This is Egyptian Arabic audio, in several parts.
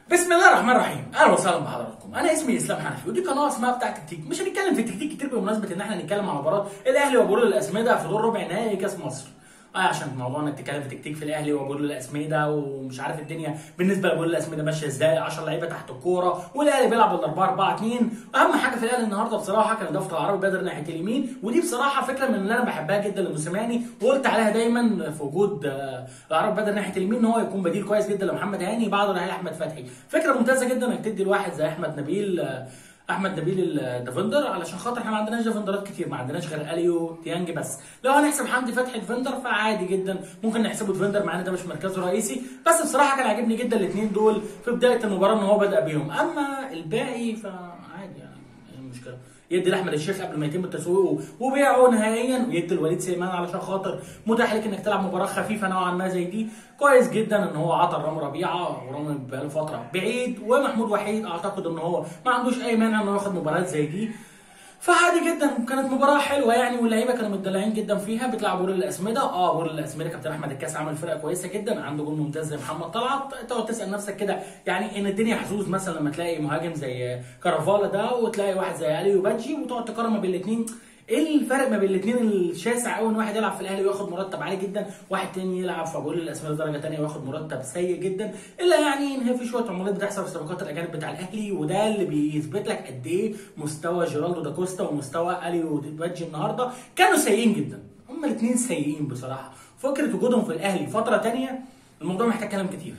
بسم الله الرحمن الرحيم اهلا وسهلا بحضراتكم انا اسمي اسلام حنفي ودي قناه اسمها بتاع تكتيك مش هنتكلم في التكتيك كتير بمناسبه ان احنا هنتكلم على مباراه الاهلي وبورل الاسمده في دور ربع نهائي كاس مصر اه عشان موضوع انك تتكلم في تكتيك في الاهلي وبورل الاسمده ومش عارف الدنيا بالنسبه لبورل الاسمده ماشيه ازاي 10 لعيبه تحت الكوره والاهلي بيلعب ال 4 4 2 اهم حاجه في الاهلي النهارده بصراحه كان اضافه العربي بدر ناحيه اليمين ودي بصراحه فكره من اللي انا بحبها جدا لموسيماني وقلت عليها دايما في وجود آه، العربي بدر ناحيه اليمين ان هو يكون بديل كويس جدا لمحمد هاني بعده رحيل احمد فتحي فكره ممتازه جدا انك تدي لواحد زي احمد نبيل آه، احمد نبيل الديفندر علشان خاطر احنا ما عندناش ديفندرات كتير ما عندناش غير اليو ديانج بس لو هنحسب حمدي فتحي ديفندر فعادي جدا ممكن نحسبه ديفندر مع ان ده مش مركزه الرئيسي بس بصراحه كان عاجبني جدا الاثنين دول في بدايه المباراه ان هو بدا بيهم اما الباقي فعادي يعني ايه المشكله يدي لاحمد الشيخ قبل ما يتم تسويقه وبيعه نهائيا ويدي لوليد سليمان علشان خاطر متاح لك انك تلعب مباراه خفيفه نوعا ما زي دي كويس جدا ان هو عطى رامي ربيعه ورامي بقاله فتره بعيد ومحمود وحيد اعتقد ان هو ما عندوش اي مانع انه ياخد مباريات زي دي فعادي جدا كانت مباراه حلوه يعني واللعيبه كانوا متدلعين جدا فيها بتلعب بورل الاسمده اه بورل الاسمده كابتن احمد الكاس عمل فرقه كويسه جدا عنده جول ممتاز زي محمد طلعت تقعد تسال نفسك كده يعني ان الدنيا حظوظ مثلا لما تلاقي مهاجم زي كارفالا ده وتلاقي واحد زي اليو بادجي وتقعد تقارن ما بين الاثنين ايه الفرق ما بين الاثنين الشاسع قوي ان واحد يلعب في الاهلي وياخد مرتب عالي جدا واحد تاني يلعب في بورل الاسمده درجه ثانيه وياخد مرتب سيء جدا الا يعني ان هي في شويه عمولات بتحصل في صفقات الاجانب بتاع الاهلي وده اللي بيثبت لك قد ايه مستوى جيرالدو داكوستا ومستوى اليو بادجي النهارده كانوا سيئين جدا هما الاثنين سيئين بصراحه فكره وجودهم في الاهلي فتره تانية الموضوع محتاج كلام كتير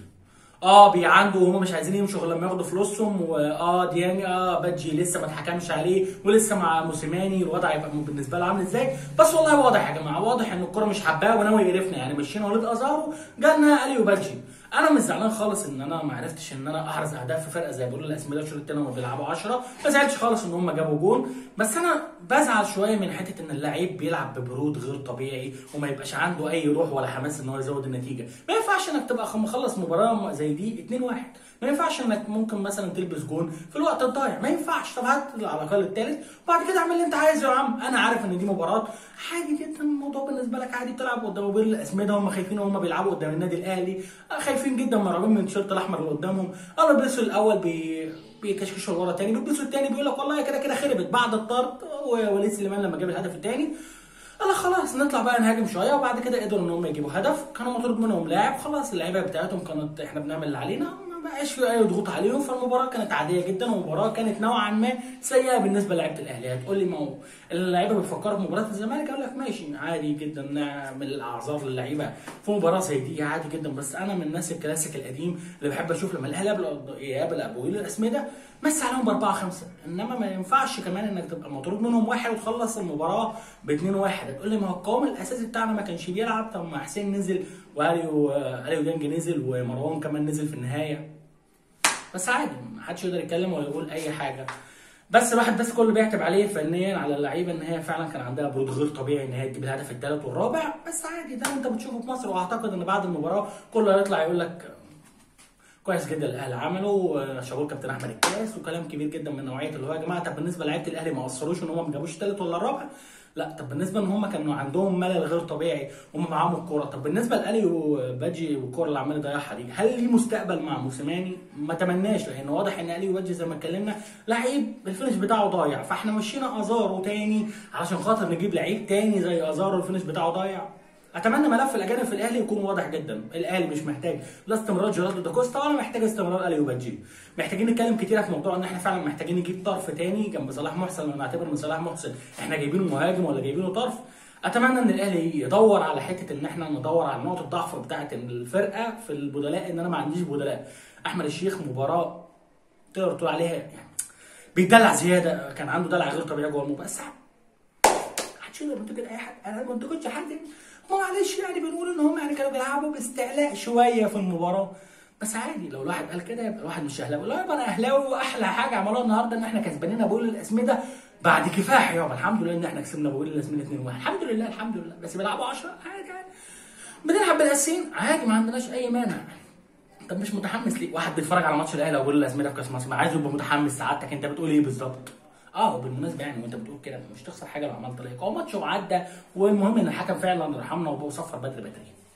اه بيعاندوا وهم مش عايزين يمشوا غير لما ياخدوا فلوسهم واه ديانج اه بادجي لسه ما اتحكمش عليه ولسه مع موسيماني الوضع هيبقى بالنسبه له عامل ازاي بس والله واضح يا جماعه واضح ان الكوره مش حباه وناوي يقرفنا يعني مشينا وليد ازارو جالنا اليو بادجي انا مش زعلان خالص ان انا ما عرفتش ان انا احرز اهداف في فرقه زي بقول الاسمده الشوط الثاني وما بيلعبوا 10 ما زعلتش خالص ان هم جابوا جون بس انا بزعل شويه من حته ان اللعيب بيلعب ببرود غير طبيعي وما يبقاش عنده اي روح ولا حماس ان هو يزود النتيجه ما ينفعش انك تبقى مخلص مباراه زي دي 2 1 ما ينفعش انك ممكن مثلا تلبس جون في الوقت الضايع ما ينفعش طب هات على الاقل الثالث وبعد كده اعمل اللي انت عايزه يا عم انا عارف ان دي مباراه عادي جدا الموضوع بالنسبه لك عادي بتلعب قدام بير الاسمده هم خايفين وهم بيلعبوا قدام النادي الاهلي خايفين جدا مرعوبين من التيشيرت الاحمر اللي قدامهم قالوا بيلبسوا الاول بي بيكشكشوا لورا تاني بيلبسوا التاني بيقول لك والله كده كده خربت بعد الطرد ووليد سليمان لما جاب الهدف الثاني قال خلاص نطلع بقى نهاجم شويه وبعد كده قدروا ان هم يجيبوا هدف كانوا مطرود منهم لاعب خلاص اللعيبه بتاعتهم كانت احنا بنعمل اللي علينا ما بقاش في اي ضغوط عليهم فالمباراه كانت عاديه جدا ومباراه كانت نوعا ما سيئه بالنسبه للعيبه الاهلي هتقول لي ما هو اللعيبه بتفكروا في مباراه الزمالك اقول لك ماشي عادي جدا نعمل الاعذار للعيبه في مباراه زي دي عادي جدا بس انا من الناس الكلاسيك القديم اللي بحب اشوف لما الاهلي يقابل ابويل الاسمده مس عليهم باربعه خمسه انما ما ينفعش كمان انك تبقى مطرود منهم واحد وتخلص المباراه ب 2 1 تقول لي ما هو القوام الاساسي بتاعنا ما كانش بيلعب طب ما حسين نزل واليو اليو ديانج نزل ومروان كمان نزل في النهايه بس عادي ما حدش يقدر يتكلم ولا يقول اي حاجه بس الواحد بس كله بيعتب عليه فنيا على اللعيبه ان هي فعلا كان عندها برود غير طبيعي ان هي تجيب الهدف الثالث والرابع بس عادي ده انت بتشوفه في مصر واعتقد ان بعد المباراه كله هيطلع يقول لك كويس جدا الاهلي عمله شابوه كابتن احمد الكاس وكلام كبير جدا من نوعيه اللي هو يا جماعه طب بالنسبه لعيبه الاهلي ما قصروش ان هم ما جابوش الثالث ولا الرابع لا طب بالنسبه ان هم كانوا عندهم ملل غير طبيعي هم معاهم الكوره طب بالنسبه لالي وباجي والكوره اللي عمال يضيعها دي هل ليه مستقبل مع موسيماني ما تمناش لان واضح ان الي وباجي زي ما اتكلمنا لعيب الفينش بتاعه ضايع فاحنا مشينا ازارو تاني علشان خاطر نجيب لعيب تاني زي ازارو الفينش بتاعه ضايع اتمنى ملف الاجانب في الاهلي يكون واضح جدا الاهلي مش محتاج لا استمرار جيرالدو داكوستا ولا محتاج استمرار اليو بادجي محتاجين نتكلم كتير في موضوع ان احنا فعلا محتاجين نجيب طرف تاني جنب صلاح محسن ونعتبر ان صلاح محسن احنا جايبينه مهاجم ولا جايبينه طرف اتمنى ان الاهلي يدور على حته ان احنا ندور على نقطه الضعف بتاعه الفرقه في البدلاء ان انا ما عنديش بدلاء احمد الشيخ مباراه تقدر تقول عليها يعني بيدلع زياده كان عنده دلع غير طبيعي جوه المباراه بس محدش يقدر ينتقد اي حد انا ما انتقدش حد معلش يعني بنقول ان هم يعني كانوا بيلعبوا باستعلاء شويه في المباراه بس عادي لو الواحد قال كده يبقى الواحد مش اهلاوي لا يبقى انا اهلاوي واحلى حاجه عملوها النهارده ان احنا كسبانين بقول الاسمده بعد كفاح يابا الحمد لله ان احنا كسبنا بقول الاسمده 2 1 الحمد لله الحمد لله بس بيلعبوا 10 عادي عادي بنلعب بالاسين عادي ما عندناش اي مانع طب مش متحمس ليه؟ واحد بيتفرج على ماتش الاهلي وبيقول الاسمده في كاس مصر ما عايز يبقى متحمس سعادتك انت بتقول ايه بالظبط؟ اه وبالمناسبه يعني وانت بتقول كده مش تخسر حاجه لو عملت لايك هو ماتش وعدى والمهم ان الحكم فعلا رحمنا وصفر بدري بدري